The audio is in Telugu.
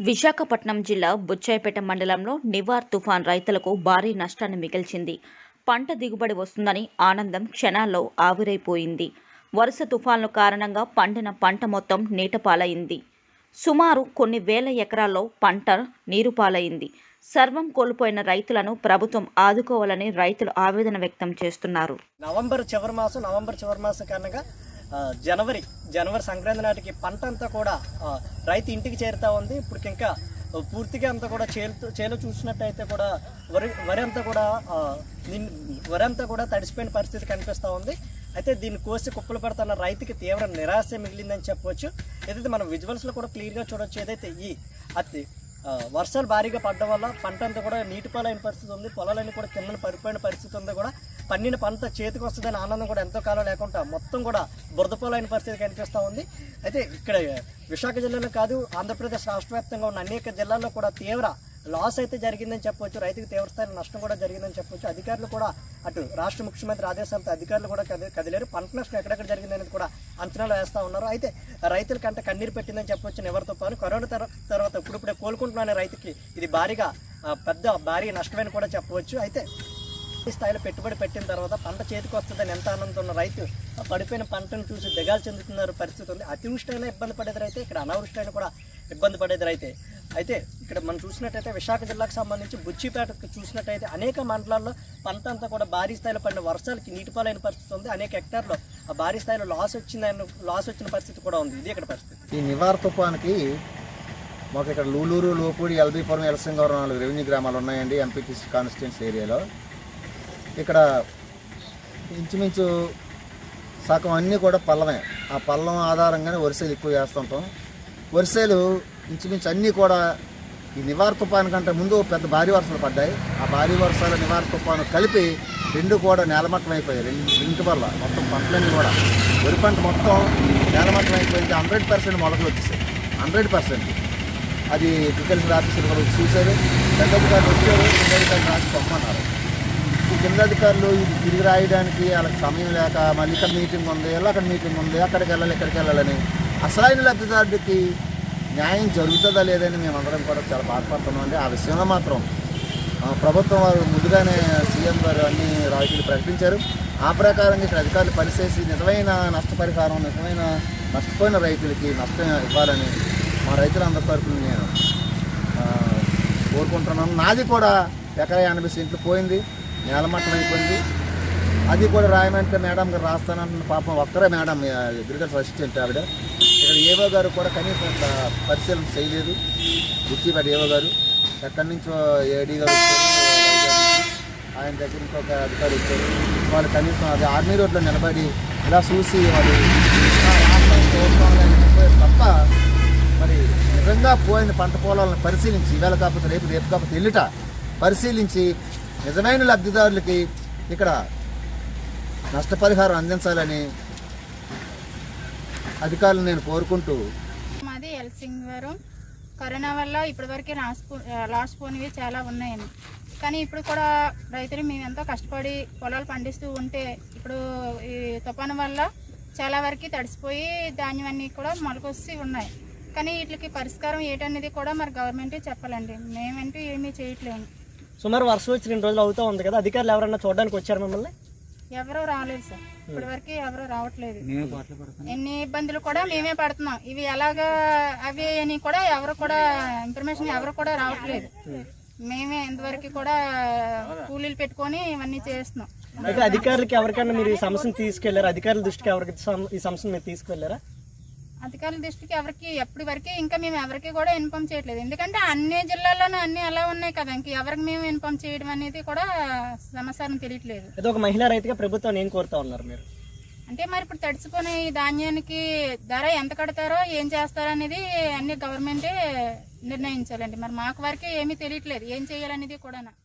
విశాఖపట్నం జిల్లా బుచ్చాయిపేట మండలంలో నివార్ తుఫాన్ రైతులకు భారీ నష్టాన్ని మిగిల్చింది పంట దిగుబడి వస్తుందని ఆనందం క్షణాల్లో ఆవిరైపోయింది వరుస తుఫాన్ల కారణంగా పండిన పంట మొత్తం నీటపాలైంది సుమారు కొన్ని వేల ఎకరాల్లో పంట నీరుపాలైంది సర్వం కోల్పోయిన రైతులను ప్రభుత్వం ఆదుకోవాలని రైతులు ఆవేదన వ్యక్తం చేస్తున్నారు నవంబర్ చివరి మాసం నవంబర్ చివరి మాసం కారణంగా ఆ, జనవరి జనవరి సంక్రాంతి నాటికి పంట అంతా కూడా ఆ, రైతు ఇంటికి చేరుతా ఉంది ఇప్పుడు ఇంకా పూర్తిగా అంతా కూడా చేలు చేలో చూసినట్టయితే కూడా వరి వరి అంతా కూడా ఆ, నిన్- వరి అంతా కూడా తడిసిపోయిన పరిస్థితి కనిపిస్తూ ఉంది అయితే దీన్ని కోసి కుప్పలు పెడుతున్న రైతుకి తీవ్ర నిరాశ మిగిలిందని చెప్పవచ్చు ఏదైతే మనం విజువల్స్లో కూడా క్లియర్గా చూడొచ్చు ఏదైతే ఈ అతి ఆ, వర్షాలు భారీగా పడడం వల్ల పంట అంతా కూడా నీటిపాలైన పరిస్థితి ఉంది పొలాలన్నీ కూడా కింద పడిపోయిన పరిస్థితి ఉంది కూడా పండిన పంట చేతికి వస్తుందని ఆనందం కూడా ఎంతో కాలం లేకుండా మొత్తం కూడా బురద పొలైన పరిస్థితి కనిపిస్తూ ఉంది అయితే ఇక్కడ విశాఖ జిల్లాలో కాదు ఆంధ్రప్రదేశ్ రాష్ట్ర వ్యాప్తంగా ఉన్న అనేక జిల్లాల్లో కూడా తీవ్ర లాస్ అయితే జరిగిందని చెప్పొచ్చు రైతుకు తీవ్రస్థాయి నష్టం కూడా జరిగిందని చెప్పొచ్చు అధికారులు కూడా అటు రాష్ట్ర ముఖ్యమంత్రి ఆదేశాలతో అధికారులు కూడా కది కదిలేరు పంట నష్టం ఎక్కడెక్కడ జరిగిందనేది కూడా అంచనాలు వేస్తూ ఉన్నారు అయితే రైతులకంటే కన్నీరు పెట్టిందని చెప్పొచ్చు నివర్ తుఫాను కరోనా తర్వా- తర్వాత ఇప్పుడిప్పుడే కోలుకుంటున్న రైతుకి ఇది భారీగా ఆ, పెద్ద భారీ నష్టమని కూడా చెప్పవచ్చు అయితే ఈ స్థాయిలో పెట్టుబడి పెట్టిన తర్వాత పంట చేతికి వస్తుందని ఎంత ఆనందం ఉన్న రైతు ఆ పడిపోయిన పంటను చూసి దిగాలు చెందుతున్నారు పరిస్థితి ఉంది అతివృష్టి అయినా ఇబ్బంది పడేది రైతే ఇక్కడ అనావృష్టి అయినా కూడా ఇబ్బంది పడేది రైతే అయితే ఇక్కడ మనం చూసినట్టయితే విశాఖ జిల్లాకు సంబంధించి బుచ్చిపేటకు చూసినట్టయితే అనేక మండలాల్లో పంట అంతా కూడా భారీ స్థాయిలో పడిన వర్షాలకి నీటిపాలైన పరిస్థితి ఉంది అనేక హెక్టార్లో ఆ భారీ స్థాయిలో లాస్ వచ్చిందని లాస్ వచ్చిన పరిస్థితి కూడా ఉంది ఇది ఇక్కడ పరిస్థితి ఈ నివార్ తుఫాన్కి మాకు ఇక్కడ లూలూరు లోపూడి ఎల్బీపురం ఎలసింగవరం నాలుగు రెవెన్యూ గ్రామాలు ఉన్నాయండి ఎంపీటీసీ కాన్స్టిట్యున్సీ ఏరియాలో ఇక్కడ ఇంచుమించు సగం అన్నీ కూడా పల్లమే ఆ పల్లం ఆధారంగానే వరిసేలు ఎక్కువ చేస్తుంటాం వరిసేలు ఇంచుమించు అన్నీ కూడా ఈ నివార్ తుఫాను కంటే ముందు పెద్ద భారీ వర్షాలు పడ్డాయి ఆ భారీ వర్షాలు నివార్ తుఫాను కలిపి రెండు కూడా నేలమట్టం అయిపోయాయి రెండు రెండు వల్ల మొత్తం పంటలన్నీ కూడా వరి పంట మొత్తం నేలమట్టం అయిపోయింది హండ్రెడ్ పర్సెంట్ మొలకలు వచ్చేసాయి హండ్రెడ్ పర్సెంట్ అది అగ్రికల్చర్ ఆఫీసర్ కూడా వచ్చి చూశారు పెద్ద అధికారులు వచ్చారు కింద అధికారులు రాసి పంపన్నారు ఈ కింద అధికారులు ఇది తిరిగి రాయడానికి వాళ్ళకి సమయం లేక మళ్ళీ ఇక్కడ మీటింగ్ ఉంది ఇలా అక్కడ మీటింగ్ ఉంది అక్కడికి వెళ్ళాలి ఇక్కడికి వెళ్ళాలని అసలైన లబ్ధిదారుడికి న్యాయం జరుగుతుందా లేదని మేమందరం కూడా చాలా బాధపడుతున్నాం అండి ఆ విషయంలో మాత్రం ఆ, ప్రభుత్వం వారు ముందుగానే సీఎం గారు అన్ని రాయితీలు ప్రకటించారు ఆ ప్రకారంగా ఇక్కడ అధికారులు పనిచేసి నిజమైన నష్టపరిహారం నిజమైన నష్టపోయిన రైతులకి నష్టం ఇవ్వాలని మా రైతులందరి తరపున నేను ఆ, కోరుకుంటున్నాను నాది కూడా ఎకరా ఎనభై సెంట్లు పోయింది నేలమట్టం అయిపోయింది అది కూడా రాయమంటే మేడం గారు రాస్తానంటున్న పాపం ఒక్కరే మేడం అగ్రికల్చర్ అసిస్టెంట్ ఆవిడ ఇక్కడ ఏవో గారు కూడా కనీసం ఒక పరిశీలన చేయలేదు గుర్తిపేట ఏవో గారు ఎక్కడి నుంచో ఏడీ గారు వచ్చారు ఆయన దగ్గర నుంచి ఒక అధికారి వచ్చారు వాళ్ళు కనీసం అది ఆర్మీ రోడ్లో నిలబడి ఇలా చూసి వాళ్ళు "ఆ, రాష్ట్రం చూస్తాం" అని చెప్పారు తప్ప మరి నిజంగా పోయిన పంట పొలాలను పరిశీలించి ఇవాళ కాకపోతే రేపు రేపు కాకపోతే ఎల్లుట పరిశీలించి నిజమైన లబ్ధిదారులకి ఇక్కడ నష్టపరిహారం అందించాలని అధికారులు నేను కోరుకుంటూ మాది ఎల్సింగవరం కరోనా వల్ల ఇప్పటివరకు రాసిపో లాస్ట్ పోనివి చాలా ఉన్నాయండి కానీ ఇప్పుడు కూడా రైతులు మేము ఎంతో కష్టపడి పొలాలు పండిస్తూ ఉంటే ఇప్పుడు ఈ తుఫాను వల్ల చాలా వరకు తడిసిపోయి ధాన్యం అన్నీ కూడా మొలకొచ్చి ఉన్నాయి కానీ వీటికి పరిష్కారం ఏంటనేది కూడా మరి గవర్నమెంటే చెప్పాలండి మేమంటూ ఏమీ చేయట్లేము సుమారు వర్షం వచ్చి రెండు రోజులు అవుతా ఉంది కదా అధికారులు ఎవరన్నా చూడడానికి వచ్చారు మిమ్మల్ని ఎవరూ రాలేదు సార్ ఇప్పటివరకు ఎవరూ రావట్లేదు ఎన్ని ఇబ్బందులు కూడా మేమే పడుతున్నాం ఇవి ఎలాగా అవి అని కూడా ఎవరు కూడా ఇన్ఫర్మేషన్ ఎవరు కూడా రావట్లేదు మేమే ఇంతవరకు కూడా కూలీలు పెట్టుకొని ఇవన్నీ చేస్తున్నాం అయితే అధికారులకి ఎవరికైనా మీరు ఈ సమస్యను తీసుకెళ్లారు అధికారుల దృష్టికి ఎవరికి సమ- ఈ సమస్యను మీరు తీసుకెళ్లారా అధికారుల దృష్టికి ఎవరికి ఎప్పటి వరకు ఇంకా మేము ఎవరికి కూడా ఇన్ఫామ్ చేయట్లేదు ఎందుకంటే అన్ని జిల్లాల్లోనూ అన్ని అలా ఉన్నాయి కదా ఇంక ఎవరికి మేము ఇన్ఫామ్ చేయడం అనేది కూడా సమాచారం తెలియట్లేదు అయితే ఒక మహిళా రైతుగా ప్రభుత్వం ఏం కోరుతా ఉన్నారు మీరు అంటే మరి ఇప్పుడు తడిసిపోయిన ఈ ధాన్యానికి ధర ఎంత కడతారో ఏం చేస్తారో అనేది అన్ని గవర్నమెంటే నిర్ణయించాలండి మరి మాకు వరకే ఏమీ తెలియట్లేదు ఏం చేయాలనేది కూడా